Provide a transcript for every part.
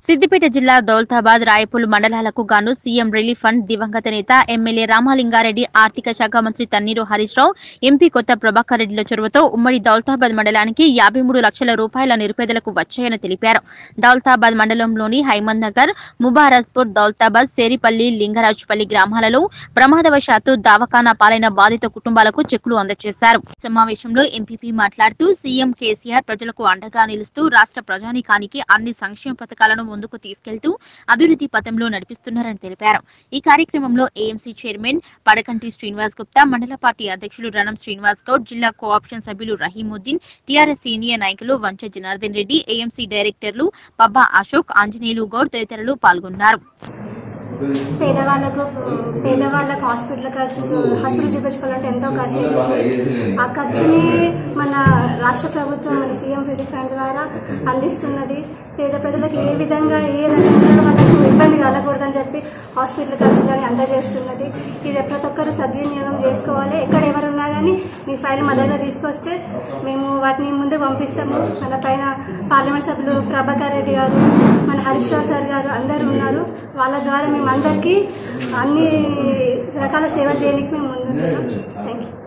సిద్దిపేట జిల్లా దౌలతాబాద్ రాయపూల్ మండలాలకు గాను సీఎం రిలీఫ్ ఫండ్ దివంగత నేత ఎమ్మెల్యే రామలింగారెడ్డి ఆర్థిక శాఖ మంత్రి తన్నీరు హరీష్ రావు ఎంపీ కొత్త ప్రభాకర్ రెడ్డిల చొరవతో ఉమ్మడి దౌలతాబాద్ మండలానికి యాభై మూడు లక్షల రూపాయల నిరుపేదలకు వచ్చాయని తెలిపారు దౌలతాబాద్ మండలంలోని హైమంద్ నగర్ ముబారస్పూర్ దౌలతాబాద్ సేరిపల్లి లింగరాజుపల్లి గ్రామాలలో ప్రమాదవశాత్తు దావఖానా పాలైన బాధిత కుటుంబాలకు చెక్కులు అందజేశారు సమావేశంలో ఎంపీపీ మాట్లాడుతూ సీఎం కేసీఆర్ ప్రజలకు అండగా నిలుస్తూ రాష్ట్ర ప్రజానీకానికి అన్ని సంక్షేమ పథకాలను ముందుకు తీసుకెళ్తూ అభివృద్ధి పథంలో నడిపిస్తున్నారని తెలిపారు ఈ కార్యక్రమంలో ఏఎంసీ చైర్మన్ పడకంటి శ్రీనివాస్ గుప్తా మండల పార్టీ అధ్యక్షులు రణం శ్రీనివాస్ గౌడ్ జిల్లా కోఆప్షన్ సభ్యులు రహీముద్దీన్ టీఆర్ఎస్ సీనియర్ నాయకులు వంచ జనార్దన్ రెడ్డి ఏఎంసీ డైరెక్టర్లు పబ్బా అశోక్ ఆంజనేయులు గౌడ్ తదితరులు పాల్గొన్నారు పేదవాళ్ళకు పేదవాళ్ళకు హాస్పిటల్ ఖర్చు చూ- హాస్పిటల్ చూపించుకోవాలంటే ఎంతో ఖర్చు అవుతుంది ఆ ఖర్చుని మన రాష్ట్ర ప్రభుత్వం మన సీఎం రిలీఫ్ ఫండ్ ద్వారా అందిస్తున్నది పేద ప్రజలకు ఏ విధంగా ఏ రకంగా వాళ్ళకు ఇబ్బంది కలగకూడదని చెప్పి హాస్పిటల్ ఖర్చులని అందజేస్తున్నది ఇది ప్రతి ఒక్కరు సద్వినియోగం చేసుకోవాలి ఎక్కడ ఎవరున్నా కానీ మీ ఫైల్ మా దగ్గర తీసుకొస్తే మేము వాటిని ముందుకు పంపిస్తాము మన పైన పార్లమెంట్ సభ్యులు ప్రభాకర్ రెడ్డి గారు మన హరీష్ రావు సార్ గారు అందరూ ఉన్నారు వాళ్ళ ద్వారా మేము అందరికీ అన్ని రకాల సేవ చేయడానికి మేము ముందుంటున్నాం థ్యాంక్ యూ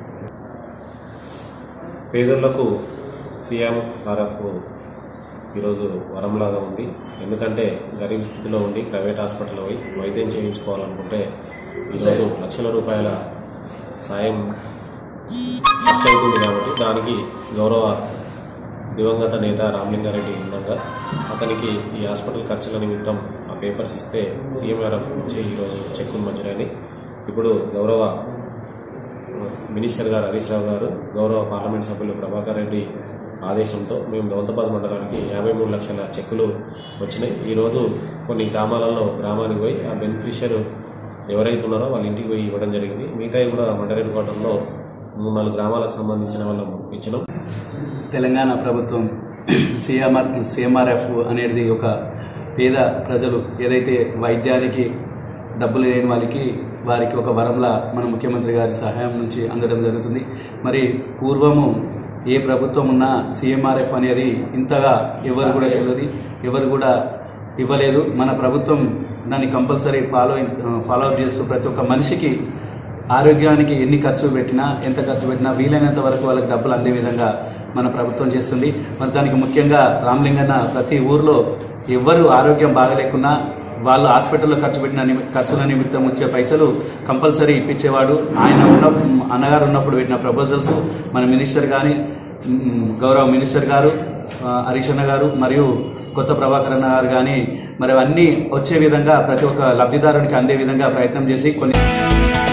పేదలకు సీఎం ఆర్ఎఫ్ ఈరోజు వరంలాగా ఉంది ఎందుకంటే గరీబ్ స్థితిలో ఉండి ప్రైవేట్ హాస్పిటల్లో పోయి వైద్యం చేయించుకోవాలనుకుంటే ఈరోజు లక్షల రూపాయల సాయం ఖర్చు అవుతుంది కాబట్టి దానికి గౌరవ దివంగత నేత రామలింగారెడ్డి ఉండగా అతనికి ఈ హాస్పిటల్ ఖర్చుల నిమిత్తం ఆ పేపర్స్ ఇస్తే సీఎంఆర్ఎఫ్ నుంచి ఈరోజు చెక్కులు మంజూరని ఇప్పుడు గౌరవ మినిస్టర్ గారు హరీష్ రావు గారు గౌరవ పార్లమెంట్ సభ్యులు ప్రభాకర్ రెడ్డి ఆదేశంతో మేము దౌలతాబాద్ మండలానికి యాభై మూడు లక్షల చెక్కులు వచ్చినాయి ఈరోజు కొన్ని గ్రామాలలో గ్రామానికి పోయి ఆ బెనిఫిషియర్ ఎవరైతే ఉన్నారో వాళ్ళ ఇంటికి పోయి ఇవ్వడం జరిగింది మిగతాయి కూడా మండరేడు కోటంలో మూడు నాలుగు గ్రామాలకు సంబంధించిన వాళ్ళం ఇచ్చినాం తెలంగాణ ప్రభుత్వం సిఎంఆర్ సిఎంఆర్ఎఫ్ అనేది ఒక పేద ప్రజలు ఏదైతే వైద్యానికి డబ్బులు లేని వాళ్ళకి వారికి ఒక వరంలా మన ముఖ్యమంత్రి గారి సహాయం నుంచి అందడం జరుగుతుంది మరి పూర్వము ఏ ప్రభుత్వం ఉన్నా సిఎంఆర్ఎఫ్ అనేది ఇంతగా ఎవరు కూడా తెలియదు ఎవరు కూడా ఇవ్వలేదు మన ప్రభుత్వం దాన్ని కంపల్సరీ ఫాలో ఫాలో అప్ చేస్తూ ప్రతి ఒక్క మనిషికి ఆరోగ్యానికి ఎన్ని ఖర్చు పెట్టినా ఎంత ఖర్చు పెట్టినా వీలైనంత వరకు వాళ్ళకి డబ్బులు అందే విధంగా మన ప్రభుత్వం చేస్తుంది మరి దానికి ముఖ్యంగా రామలింగన్న ప్రతి ఊర్లో ఎవ్వరు ఆరోగ్యం బాగలేకున్నా వాళ్ళు హాస్పిటల్లో ఖర్చు పెట్టిన నిమి- ఖర్చుల నిమిత్తం వచ్చే పైసలు కంపల్సరీ ఇప్పించేవాడు ఆయన ఉన్న అన్నగారు ఉన్నప్పుడు పెట్టిన ప్రపోజల్స్ మన మినిస్టర్ కానీ మ్, గౌరవ మినిస్టర్ గారు ఆ, హరీష్ అన్న గారు మరియు కొత్త ప్రభాకర్ అన్న గారు కానీ మరి అవన్నీ వచ్చే విధంగా ప్రతి ఒక్క లబ్ధిదారునికి అందే విధంగా ప్రయత్నం చేసి కొన్ని